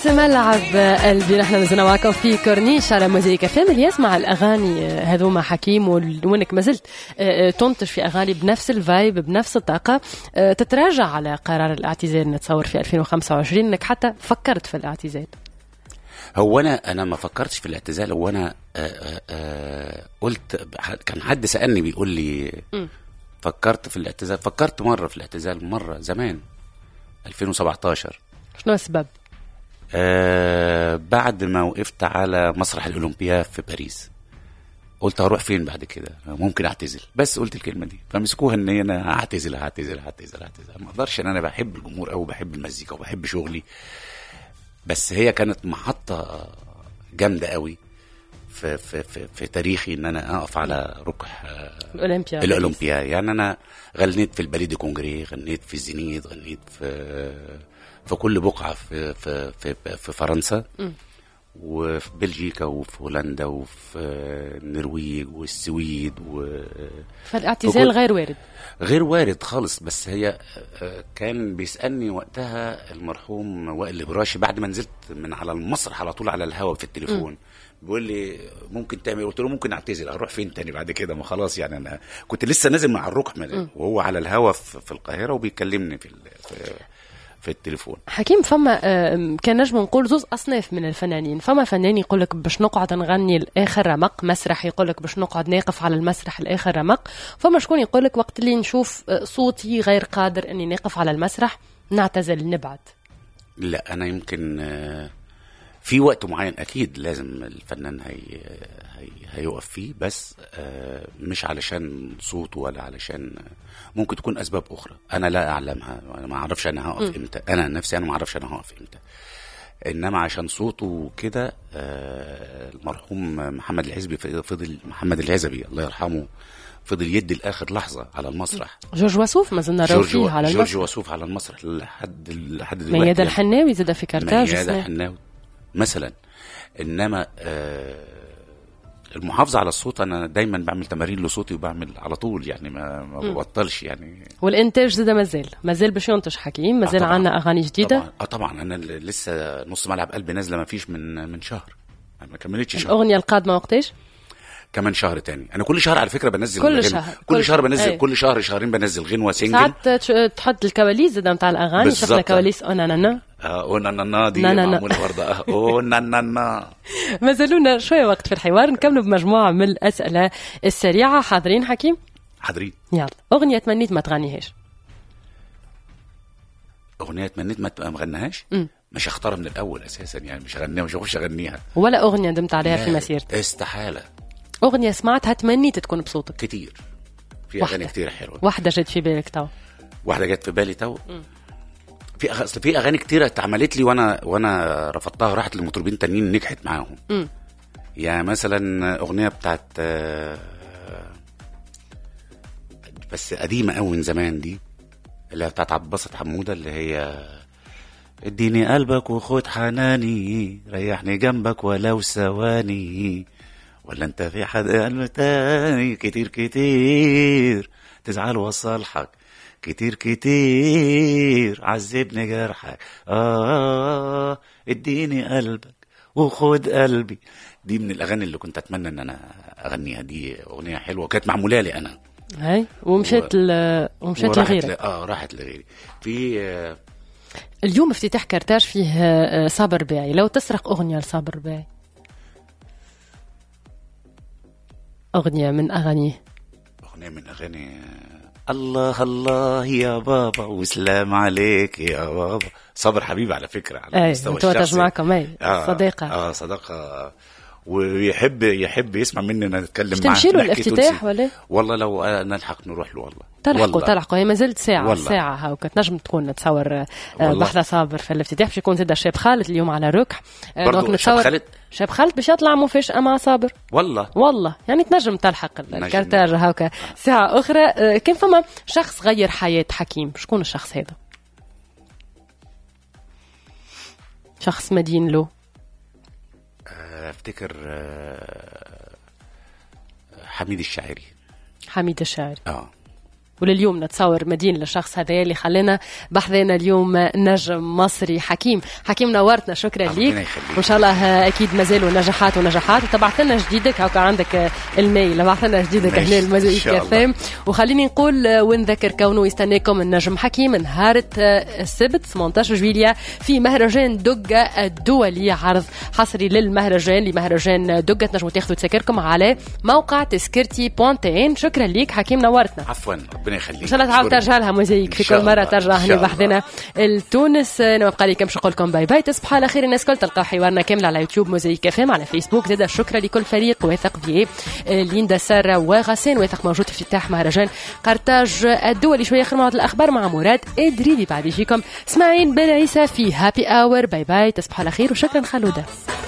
نص ملعب قلبي نحن مازلنا معكم في كورنيش على موزيك فام اللي يسمع الاغاني هذوما حكيم وانك ما زلت آه، آه، تنتج في اغاني بنفس الفايب بنفس الطاقه آه، تتراجع على قرار الاعتزال نتصور في 2025 انك حتى فكرت في الاعتزال هو انا انا ما فكرتش في الاعتزال هو انا آآ آآ قلت كان حد سالني بيقول لي م. فكرت في الاعتزال فكرت مره في الاعتزال مره زمان 2017 شنو السبب؟ آه بعد ما وقفت على مسرح الاولمبياد في باريس قلت هروح فين بعد كده ممكن اعتزل بس قلت الكلمه دي فمسكوها ان انا هعتزل هعتزل هعتزل هعتزل ما اقدرش ان انا بحب الجمهور قوي بحب المزيكا وبحب شغلي بس هي كانت محطه جامده قوي في في في, في تاريخي ان انا اقف على ركح آه، الاولمبيا الاولمبيا يعني انا غنيت في الباليه دي كونجري غنيت في الزينيت غنيت في في كل بقعه في في في, في فرنسا م. وفي بلجيكا وفي هولندا وفي النرويج والسويد و فالاعتزال وكل- غير وارد غير وارد خالص بس هي آه، كان بيسالني وقتها المرحوم وائل الابراشي بعد ما نزلت من على المسرح على طول على الهوا في التليفون بيقول لي ممكن تعمل قلت له ممكن اعتزل اروح فين تاني بعد كده ما خلاص يعني انا كنت لسه نازل مع الركح من- وهو على الهوا في في القاهره وبيكلمني في ال- في, في التليفون حكيم فما آه، كان نجم نقول زوز اصناف من الفنانين فما فنان يقول لك باش نقعد نغني لاخر رمق مسرح يقول لك باش نقعد نقف على المسرح لاخر رمق فما شكون يقول لك وقت اللي نشوف آه، صوتي غير قادر اني نقف على المسرح نعتزل نبعد لا انا يمكن آه، في وقت معين اكيد لازم الفنان هي هي هيقف فيه بس آه، مش علشان صوته ولا علشان ممكن تكون اسباب اخرى انا لا اعلمها انا ما اعرفش انا هقف امتى انا نفسي انا ما اعرفش انا هقف امتى انما عشان صوته كده آه، المرحوم محمد الحزبي فضل محمد العزبي الله يرحمه فضل يدي لاخر لحظه على المسرح جورج وسوف ما زلنا راو جورج فيه على جورج المسرح وسوف على المسرح لحد لحد دلوقتي ميادة يعني. الحناوي زاد في كرتاج ميادة وسنان. حناوي مثلا انما آه المحافظه على الصوت انا دايما بعمل تمارين لصوتي وبعمل على طول يعني ما, ما ببطلش يعني والانتاج زاد مازال مازال باش ينتج حكيم مازال طبعاً. عندنا اغاني جديده طبعا اه طبعا انا ل- لسه نص ملعب قلبي نازله ما فيش من من شهر ما كملتش شهر الاغنيه القادمه وقتاش كمان شهر تاني انا كل شهر على فكره بنزل كل غنوة. شهر. كل, كل شهر شهر. بنزل أي. كل شهر شهرين بنزل غنوه سنجل ساعات تش- تحط الكواليس زاد نتاع الاغاني شفنا بالظبط. كواليس اونانانا اه او نا نا نا دي نا نا نا. معموله برضه اه او نا نا نا ما زالونا شويه وقت في الحوار نكملوا بمجموعه من الاسئله السريعه حاضرين حكيم حاضرين يلا اغنيه تمنيت ما تغنيهاش اغنيه تمنيت ما تبقى مغناهاش مم. مش هختارها من الاول اساسا يعني مش هغنيها مش هخش اغنيها ولا اغنيه ندمت عليها في لا، مسيرتك استحاله اغنيه سمعتها تمنيت تكون بصوتك كتير في واحدة. اغاني كتير حلوه واحده جت في بالك تو واحده جت في بالي تو في أغ... اصل في اغاني كتيره اتعملت لي وانا وانا رفضتها راحت لمطربين تانيين نجحت معاهم مم. يعني مثلا اغنيه بتاعت آه، بس قديمه قوي من زمان دي اللي هي بتاعت عبد الباسط حموده اللي هي اديني قلبك وخد حناني ريحني جنبك ولو ثواني ولا انت في حد قلب تاني كتير كتير تزعل وصالحك كتير كتير عذبني جرحك آه اديني قلبك وخد قلبي دي من الاغاني اللي كنت اتمنى ان انا اغنيها دي اغنيه حلوه كانت معموله لي انا هاي ومشيت ل... ومشيت وراحت ل- لغيرك اه راحت لغيري في آه، اليوم افتتاح كرتاج فيه آه، صابر باعي لو تسرق اغنيه لصابر باعي اغنيه من اغانيه اغنيه من اغاني آه، الله الله يا بابا وسلام عليك يا بابا صابر حبيبي على فكره على اي المستوى انتوا الشخصي تجمعكم اي آه صديقه اه صداقه ويحب يحب يسمع مني ان اتكلم مش معاه تمشي له نحكي الافتتاح تونسي. ولا والله لو آه، نلحق نروح له والله تلحقوا والله. تلحقوا هي ما زلت ساعة والله. ساعة هاوكا تنجم تكون تصور آه، والله. بحثة صابر في الافتتاح باش يكون زاد شاب خالد اليوم على ركح آه، برضو دونك شاب نتصور- خالد؟ شاب خالد باش يطلع مفاجأة مع صابر والله والله يعني تنجم تلحق نجم. الكارتاج هاوكا ساعة أخرى آه، كان فما شخص غير حياة حكيم شكون الشخص هذا؟ شخص مدين له آه، افتكر آه، حميد الشاعري حميد الشاعري اه ولليوم نتصور مدين للشخص هذا اللي خلينا بحذنا اليوم نجم مصري حكيم حكيم نورتنا شكرا لك وان شاء الله اكيد مازالوا نجاحات ونجاحات تبعث لنا جديدك هاكا عندك الميل ابعث لنا جديدك هنا الموزايك كافيم وخليني نقول ونذكر كونه يستناكم النجم حكيم نهار السبت 18 جويليا في مهرجان دقة الدولي عرض حصري للمهرجان لمهرجان دقة تنجموا تاخذوا تذاكركم على موقع تذكرتي بونتين شكرا لك حكيم نورتنا عفوا ربنا يخليك ان شاء الله تعاود ترجع لها موزايك في كل مره ترجع هنا بحذنا لتونس ما بقى لي كمش نقول لكم باي باي تصبحوا على خير الناس الكل تلقى حوارنا كامل على يوتيوب موزايك اف على فيسبوك زاد شكرا لكل فريق واثق في ليندا ساره وغسان واثق موجود في افتتاح مهرجان قرطاج الدولي شويه اخر موعد الاخبار مع مراد ادريدي بعد يجيكم اسماعيل بن عيسى في هابي اور باي باي تصبحوا على خير وشكرا خلوده